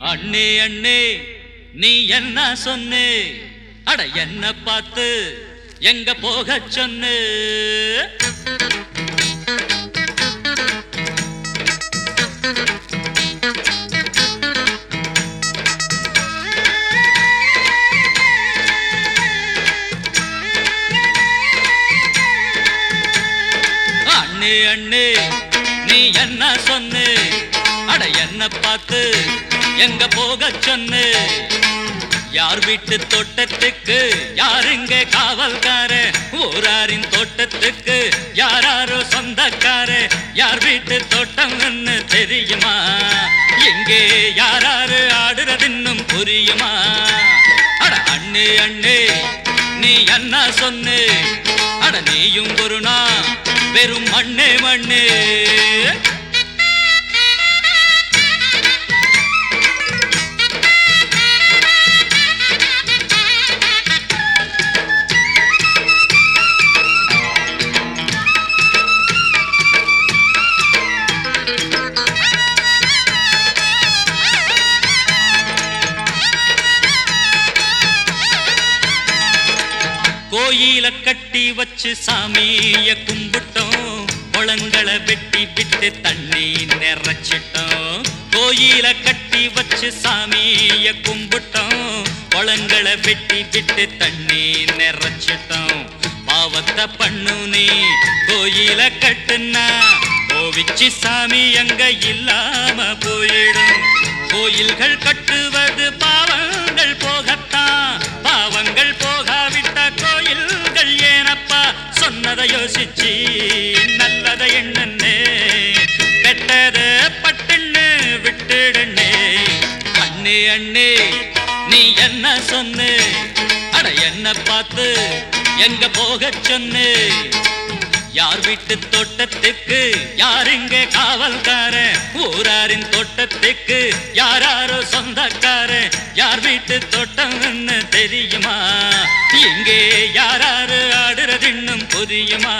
அண்ணே அண்ணே நீ என்ன சொன்னே அட என்ன பார்த்து எங்க போக சொன்னு அண்ணே அண்ணே நீ என்ன சொன்னு அட என்ன பார்த்து எங்க போக சொன்னு யார் வீட்டு தோட்டத்துக்கு யாருங்க காவல்கார ஊராரின் தோட்டத்துக்கு யாராரோ சொந்தக்கார யார் வீட்டு தோட்டம்னு தெரியுமா எங்கே யாராரு ஆடுறது இன்னும் புரியுமா அட அண்ணே அண்ணே நீ என்ன சொன்னு அட நீயும் ஒரு நாள் வெறும் மண்ணே மண்ணே கோயில கட்டி வச்சு சாமிய கும்பிட்டோம் குளங்களை வெட்டி விட்டு தண்ணி நிறைச்சிட்டோம் கோயில கட்டி வச்சு சாமிய கும்பிட்டோம் குளங்களை வெட்டி விட்டு தண்ணி நிறைச்சிட்டோம் பாவத்தை பண்ணு நீ கோயில கட்டுனா கோவிச்சு சாமி அங்க இல்லாம போயிடும் கோயில்கள் கட்டுவது பாவங்கள் போகத்தான் பாவங்கள் போகாவிட்ட கோயில்கள் ஏனப்பா சொன்னதை யோசிச்சு நல்லதை எண்ணனே கெட்டது பட்டுன்னு விட்டுடுனே அண்ணே அண்ணே நீ என்ன சொன்னு அட என்ன பார்த்து எங்க போக சொன்னு யார் வீட்டு தோட்டத்துக்கு யாருங்க காவல்கார ஊராரின் தோட்டத்துக்கு யாராரோ சொந்தக்கார யார் வீட்டு தோட்டம்னு தெரியுமா இங்கே யாராரு ஆடுறது இன்னும் புரியுமா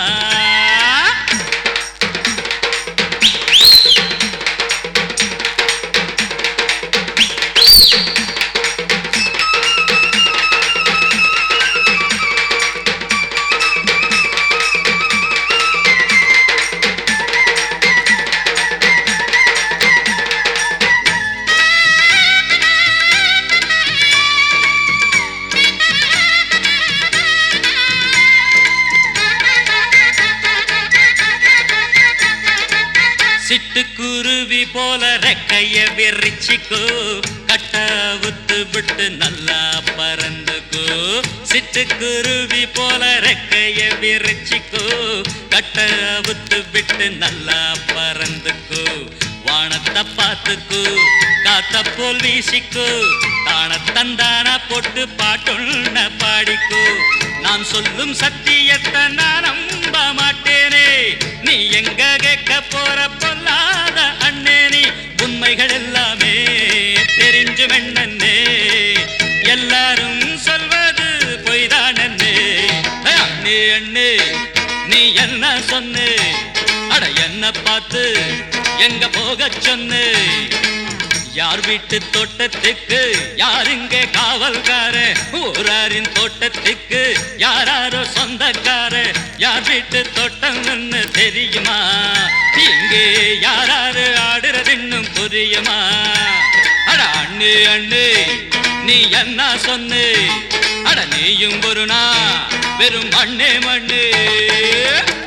சிட்டுக்குருவி போல ரெக்கைய விரிச்சிக்கோ கட்ட உத்து விட்டு நல்லா பறந்துக்கோ சிட்டுக்குருவி போல ரெக்கைய விரிச்சிக்கோ கட்ட உத்து விட்டு நல்லா பறந்துக்கோ வானத்தை பார்த்துக்கோ காத்த போல் வீசிக்கோ தான தந்தான போட்டு பாட்டுள்ள பாடிக்கோ நான் சொல்லும் சத்தியத்தை நான் நம்ப மாட்டேனே நீ எங்க கேட்க போற பொல்லாத அண்ணே நீ உண்மைகள் எல்லாமே தெரிஞ்சு வெண்ணே எல்லாரும் சொல்வது பொய்தான் அண்ணே அண்ணே அண்ணே நீ என்ன சொன்னு அட என்ன பார்த்து எங்க போக சொன்னு யார் வீட்டு தோட்டத்துக்கு யாருங்க காவல்கார ஊராரின் தோட்டத்துக்கு யாராரோ சொந்தக்கார யார் வீட்டு தோட்டம்னு தெரியுமா இங்கே யாராரு ஆடுறது இன்னும் புரியுமா அட அண்ணு அண்ணு நீ என்ன சொன்னு அட நீயும் ஒரு நாள் வெறும் மண்ணே மண்ணு